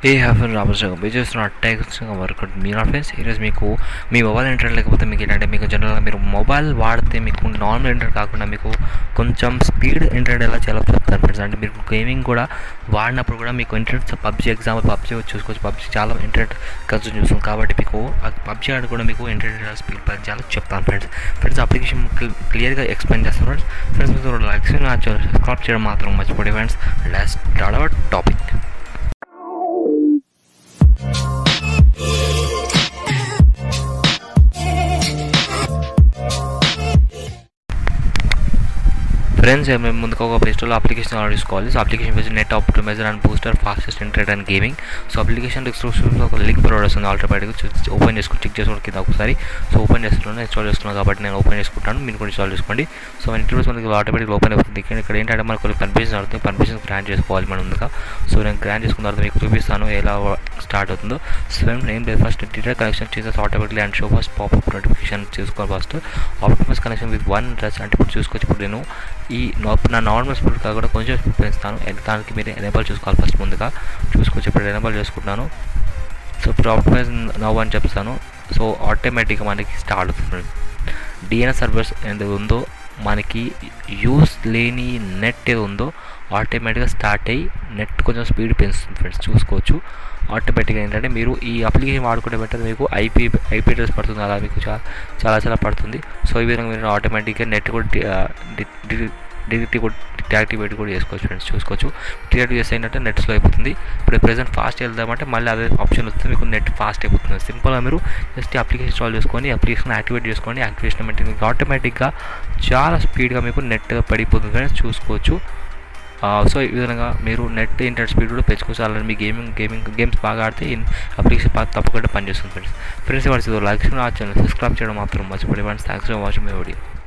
ఏ have Ramachandra మీరు చేస్తున్న టెక్స్ట్గా work out మీరు ఫ్రెండ్స్ ఈరోజు మీకు మీ మొబైల్ ఇంటర్నెట్ లేకపోతే మీకు ఏంటంటే మీకు జనరల్గా మీరు మొబైల్ వాడితే మీకు నార్మల్ ఇంటర్నెట్ కాకుండా మీకు కొంచెం స్పీడ్ ఇంటర్నెట్ ఎలా చాలా చెప్తాను ఫ్రెండ్స్ అంటే మీరు గేమింగ్ కూడా వాడినప్పుడు కూడా మీకు ఇంటర్నెట్ పబ్జీ ఎగ్జాంపుల్ పబ్జీ చూసుకోవచ్చు పబ్జీ చాలా ఇంటర్నెట్ కన్సూమ్ చేస్తుంది కాబట్టి మీకు పబ్జీ ఆడి కూడా మీకు ఇంటర్నెట్ స్పీడ్ చాలా చెప్తాను ఫ్రెండ్స్ ఫ్రెండ్స్ అప్లికేషన్ క్లియర్గా ఎక్స్ప్లెయిన్ చేస్తాను ఫ్రెండ్స్ ఫ్రెండ్స్ మీరు లైక్ సబ్స్క్రైబ్ చేయడం మాత్రం మర్చిపోయి friends last our topic friends మేము ముందుకు ఒక ప్లే స్టోర్లో అప్లికేషన్ ఆర్డర్ చేసుకోవాలి సో అప్లికేషన్ వచ్చి net optimizer and booster fastest internet and gaming so application డిస్క్రిప్షన్లో ఒక లింక్ ప్రొవైడ్ వస్తుంది ఆటోమేటిక్గా ఓపెన్ చేసుకుని చెక్ చేసుకుని కింద ఒకసారి సో ఓపెన్ చేస్తున్నాను ఇన్స్టాల్ చేస్తున్నాను కాబట్టి నేను ఓపెన్ చేసుకుంటాను మీరు కూడా ఇన్స్టాల్ చేసుకోండి సో మన ఇంటర్వ్యూస్ మనకి ఆటోమేటిక్ ఓపెన్ అవుతుంది ఇక్కడ ఇక్కడ ఏంటంటే మనకు కొన్ని పర్మిషన్స్ అవుతుంది పర్మిషన్స్ గ్రాంట్ చేసుకోవాలి మనం ముందుగా సో నేను గ్రాంట్ చేసుకున్న తర్వాత మీకు చూపిస్తాను ఎలా స్టార్ట్ అవుతుందో సో నేను ఫస్ట్ డీటెయిల్ కనెక్షన్ చేసేసి automatically and show first popup notification చేసుకోవాలి first optimus connection with one dress అంటే ఇప్పుడు చూసుకోవచ్చు ఇప్పుడు నేను ఈ నా నార్మల్ స్పీడ్ కాకుండా కొంచెం స్పీడ్ పెంచుతాను దానికి మీరు ఎనేబుల్ చూసుకోవాలి ఫస్ట్ ముందుగా చూసుకోవచ్చు ఇప్పుడు ఎనేబుల్ చేసుకుంటున్నాను సో ఇప్పుడు ఆప్టిమైజ్ నవ్ అని చెప్తాను సో ఆటోమేటిక్గా మనకి స్టార్ట్ అవుతుంది డిఎన్ఎస్ సర్వీస్ ఏది ఉందో మనకి యూస్ లేని నెట్ ఏది ఉందో ఆటోమేటిక్గా స్టార్ట్ అయ్యి నెట్ కొంచెం స్పీడ్ పెంచుతుంది ఫ్రెండ్స్ చూసుకోవచ్చు ఆటోమేటిక్గా ఏంటంటే మీరు ఈ అప్లికేషన్ వాడుకుంటే బెటర్ మీకు ఐపీ ఐపీ అడ్రస్ పడుతుంది అలా మీకు చాలా చాలా చాలా పడుతుంది సో ఈ విధంగా మీరు ఆటోమేటిక్గా నెట్ కూడా డిటెక్టివ్ కూడా డియాక్టివేట్ కూడా చేసుకోవచ్చు ఫ్రెండ్స్ చూసుకోవచ్చు డియాక్టివ్ చేస్తే ఏంటంటే నెట్ స్లో అయిపోతుంది ఇప్పుడు ప్రెసెంట్ ఫాస్ట్ వెళ్దామంటే మళ్ళీ అదే ఆప్షన్ వస్తుంది మీకు నెట్ ఫాస్ట్ అయిపోతుంది సింపుల్గా మీరు జస్ట్ అప్లికేషన్ ఇన్స్టాల్ చేసుకొని అప్లికేషన్ యాక్టివేట్ చేసుకోండి యాక్టివేషన్ బట్టి మీకు ఆటోమేటిక్గా చాలా స్పీడ్గా మీకు నెట్ పడిపోతుంది ఫ్రెండ్స్ చూసుకోవచ్చు సో ఈ విధంగా మీరు నెట్ ఇంటర్నెట్ స్పీడ్ కూడా పెంచుకోవచ్చు అలాగే మీ గేమింగ్ గేమింగ్ గేమ్స్ బాగా ఆడితే అప్లికేషన్ తప్పకుండా పనిచేస్తుంది ఫ్రెండ్స్ ఫ్రెండ్స్ వాటి లైక్ ఛానల్ సబ్స్క్రైబ్ చేయడం మాత్రం మర్చిపోయి friends thanks for watching my video